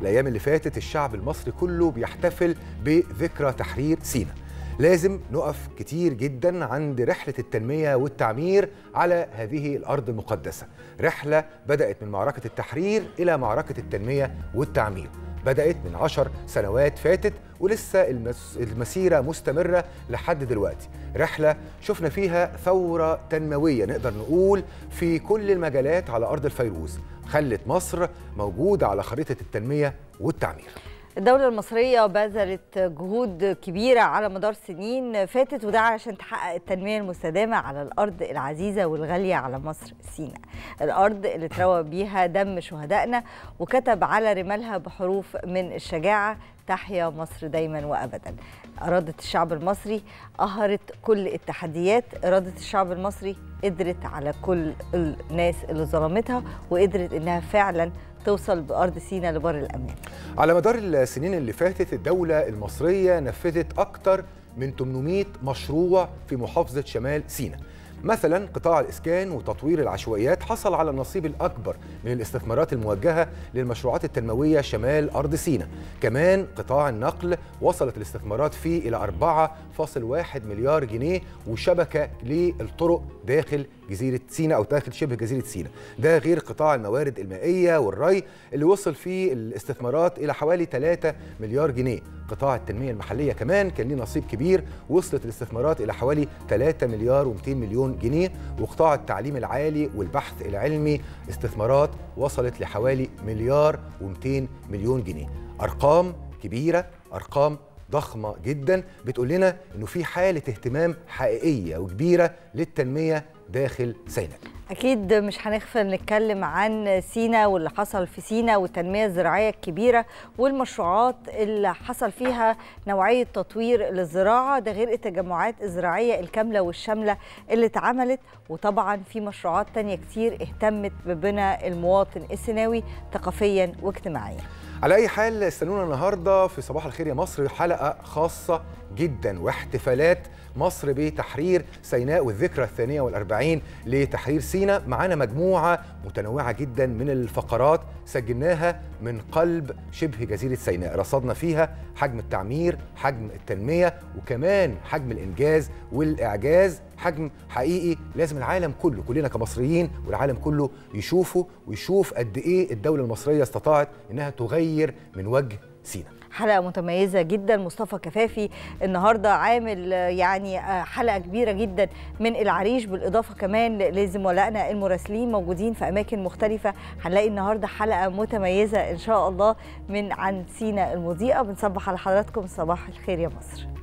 الايام اللي فاتت الشعب المصري كله بيحتفل بذكرى تحرير سيناء لازم نقف كتير جدا عند رحلة التنمية والتعمير على هذه الأرض المقدسة رحلة بدأت من معركة التحرير إلى معركة التنمية والتعمير بدأت من عشر سنوات فاتت ولسه المس... المسيرة مستمرة لحد دلوقتي رحلة شفنا فيها ثورة تنموية نقدر نقول في كل المجالات على أرض الفيروز خلت مصر موجودة على خريطة التنمية والتعمير الدولة المصرية بذلت جهود كبيرة على مدار سنين فاتت وده عشان تحقق التنمية المستدامة على الأرض العزيزة والغالية على مصر سيناء الأرض اللي تروى بيها دم شهدائنا وكتب على رمالها بحروف من الشجاعة تحيا مصر دايما وأبدا إرادة الشعب المصري قهرت كل التحديات إرادة الشعب المصري قدرت على كل الناس اللي ظلمتها وقدرت إنها فعلا توصل بأرض سيناء لبر الأمان على مدار السنين اللي فاتت الدولة المصرية نفذت أكثر من 800 مشروع في محافظة شمال سيناء مثلا قطاع الإسكان وتطوير العشوائيات حصل على النصيب الأكبر من الاستثمارات الموجهة للمشروعات التنموية شمال أرض سيناء كمان قطاع النقل وصلت الاستثمارات فيه إلى 4.1 مليار جنيه وشبكة للطرق داخل جزيرة سيناء أو داخل شبه جزيرة سيناء ده غير قطاع الموارد المائية والري اللي وصل فيه الاستثمارات إلى حوالي 3 مليار جنيه قطاع التنمية المحلية كمان كان ليه نصيب كبير وصلت الاستثمارات إلى حوالي 3 مليار و200 مليون جنيه وقطاع التعليم العالي والبحث العلمي استثمارات وصلت لحوالي مليار و200 مليون جنيه أرقام كبيرة أرقام ضخمة جدا بتقول لنا انه في حالة اهتمام حقيقية وكبيرة للتنمية داخل سيناء أكيد مش هنغفل نتكلم عن سينا واللي حصل في سينا والتنمية الزراعية الكبيرة والمشروعات اللي حصل فيها نوعية تطوير للزراعة ده غير التجمعات الزراعية الكاملة والشاملة اللي اتعملت وطبعا في مشروعات تانية كتير اهتمت ببناء المواطن السيناوي ثقافيا واجتماعيا على أي حال استنونا النهاردة في صباح الخير يا مصر حلقة خاصة جدا واحتفالات مصر بتحرير سيناء والذكرى الثانية والأربعين لتحرير سيناء معانا مجموعة متنوعة جدا من الفقرات سجلناها من قلب شبه جزيرة سيناء رصدنا فيها حجم التعمير حجم التنمية وكمان حجم الإنجاز والإعجاز حجم حقيقي لازم العالم كله كلنا كمصريين والعالم كله يشوفه ويشوف قد إيه الدولة المصرية استطاعت إنها تغير من وجه سيناء حلقه متميزه جدا مصطفى كفافي النهارده عامل يعني حلقه كبيره جدا من العريش بالاضافه كمان لزملائنا المراسلين موجودين في اماكن مختلفه هنلاقي النهارده حلقه متميزه ان شاء الله من عن سينا المضيئه بنصبح على حضراتكم صباح الخير يا مصر